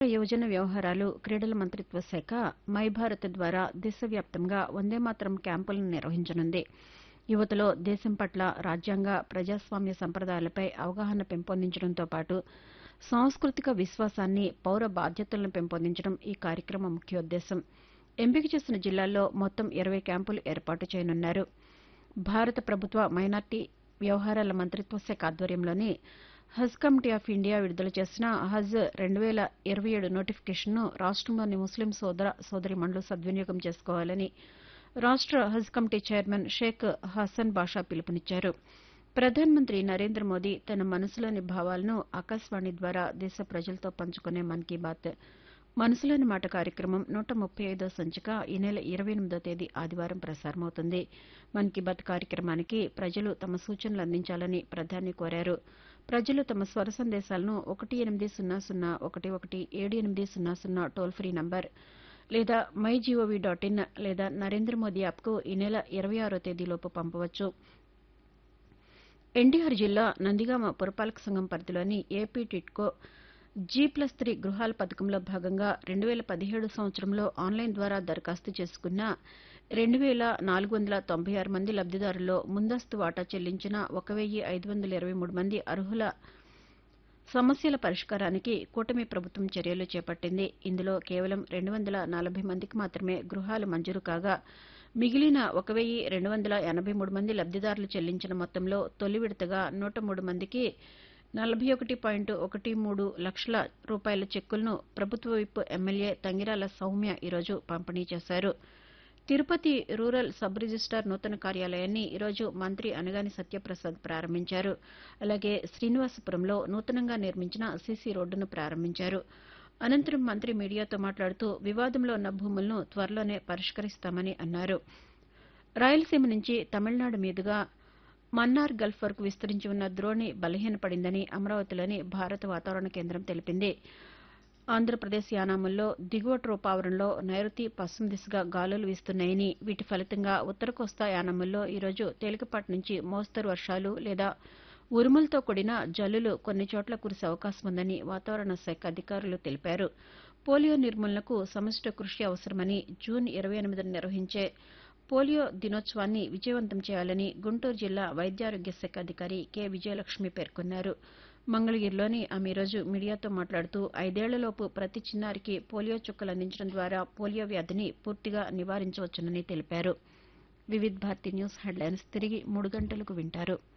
యువజన వ్యవహారాలు క్రీడల మంత్రిత్వ శాఖ మై భారత్ ద్వారా దేశవ్యాప్తంగా వందేమాతరం క్యాంపులను నిర్వహించనుంది యువతలో దేశం పట్ల రాజ్యాంగ ప్రజాస్వామ్య సంప్రదాయాలపై అవగాహన పెంపొందించడంతో పాటు సాంస్కృతిక విశ్వాసాన్ని పౌర బాధ్యతలను పెంపొందించడం ఈ కార్యక్రమం ముఖ్యోద్దేశం ఎంపిక చేసిన జిల్లాల్లో మొత్తం ఇరవై క్యాంపులు ఏర్పాటు చేయనున్నారు భారత ప్రభుత్వ మైనార్టీ వ్యవహారాల మంత్రిత్వ శాఖ ఆధ్వర్యంలోని హజ్ కమిటీ ఆఫ్ ఇండియా విడుదల చేసిన హజ్ రెండు వేల ఇరవై ఏడు నోటిఫికేషన్ను రాష్టంలోని ముస్లిం సోదర సోదరీమణులు సద్వినియోగం చేసుకోవాలని రాష్ట హజ్ కమిటీ చైర్మన్ షేక్ హసన్ బాషా పిలుపునిచ్చారు ప్రధానమంత్రి నరేంద్ర మోదీ తన మనసులోని భావాలను ఆకాశవాణి ద్వారా దేశ ప్రజలతో పంచుకునే మన్ కీ బాత్ మనసులోని మాట కార్యక్రమం నూట ముప్పై ఐదో సంచిక ఈ నెల ఇరవై ఎనిమిదో తేదీ ఆదివారం ప్రసారమవుతుంది మన్ కీ బాత్ కార్యక్రమానికి ప్రజలు తమ సూచనలు అందించాలని ప్రధాని కోరారు ప్రజలు తమ స్వర సందేశాలను ఒకటి ఎనిమిది సున్నా సున్నా ఒకటి ఒకటి ఏడు ఎనిమిది సున్నా సున్నా టోల్ ఫ్రీ నంబర్ లేదా మై జీఓవీ డాట్ ఇన్ లేదా నరేంద్ర మోదీ యాప్కు ఈ నెల ఇరవై ఆరో తేదీలోపు పంపవచ్చు ఎన్టీఆర్ జిల్లా నందిగామ పురపాలక సంఘం పరిధిలోని AP TIDCO G plus three గృహాల పథకంలో భాగంగా రెండు వేల పదిహేడు సంవత్సరంలో ఆన్లైన్ ద్వారా దరఖాస్తు చేసుకున్న రెండు వేల నాలుగు వందల తొంభై ఆరు మంది లబ్దిదారుల్లో ముందస్తు వాటా చెల్లించిన ఒక వెయ్యి ఐదు వందల ఇరవై మూడు మంది అర్హుల సమస్యల పరిష్కారానికి కూటమి ప్రభుత్వం చర్యలు చేపట్టింది ఇందులో కేవలం రెండు వందల నలభై మందికి మాత్రమే గృహాలు మంజూరు కాగా మిగిలిన ఒక వెయ్యి రెండు వందల ఎనబై మూడు మంది లబ్దిదారులు చెల్లించిన మొత్తంలో తొలి విడతగా నూట మూడు మందికి నలభై ఒకటి పాయింట్ ఒకటి మూడు లక్షల రూపాయల చెక్కులను ప్రభుత్వ విప్ ఎమ్మెల్యే తంగిరాల సౌమ్య ఈరోజు పంపిణీ చేశారు తిరుపతి రూరల్ సబ్ రిజిస్టార్ నూతన కార్యాలయాన్ని ఈరోజు మంత్రి అనగాని సత్యప్రసాద్ ప్రారంభించారు అలాగే శ్రీనివాసపురంలో నూతనంగా నిర్మించిన సీసీ రోడ్డును ప్రారంభించారు అనంతరం మంత్రి మీడియాతో మాట్లాడుతూ వివాదంలో ఉన్న భూములను త్వరలోనే పరిష్కరిస్తామని అన్నారు రాయలసీమ నుంచి తమిళనాడు మీదుగా మన్నార్ గల్ఫ్ వరకు విస్తరించి ఉన్న ద్రోణి బలహీనపడిందని అమరావతిలోని భారత వాతావరణ కేంద్రం తెలిపింది ఆంధ్రప్రదేశ్ యానాముల్లో దిగువ ట్రోపావరంలో నైరుతి పశ్చిమ దిశగా గాలులు వీస్తున్నాయని వీటి ఫలితంగా ఉత్తర కోస్తా యానాముల్లో ఈరోజు తేలికపాటి నుంచి మోస్తరు వర్షాలు లేదా ఉరుములతో కూడిన జల్లులు కొన్ని చోట్ల కురిసే అవకాశం ఉందని వాతావరణ శాఖ అధికారులు తెలిపారు పోలియో నిర్మూలనకు సమిష్ట కృషి అవసరమని జూన్ ఇరవై ఎనిమిదిన నిర్వహించే పోలియో దినోత్సవాన్ని విజయవంతం చేయాలని గుంటూరు జిల్లా వైద్యారోగ్య శాఖ అధికారి కె విజయలక్ష్మి పేర్కొన్నారు మంగళగిరిలోని ఆమె ఈరోజు మీడియాతో మాట్లాడుతూ ఐదేళ్లలోపు ప్రతి చిన్నారికి పోలియో చుక్కలు అందించడం ద్వారా పోలియో వ్యాధిని పూర్తిగా నివారించవచ్చునని తెలిపారు వివిధ్ భారతి న్యూస్ హెడ్లైన్స్ తిరిగి మూడు గంటలకు వింటారు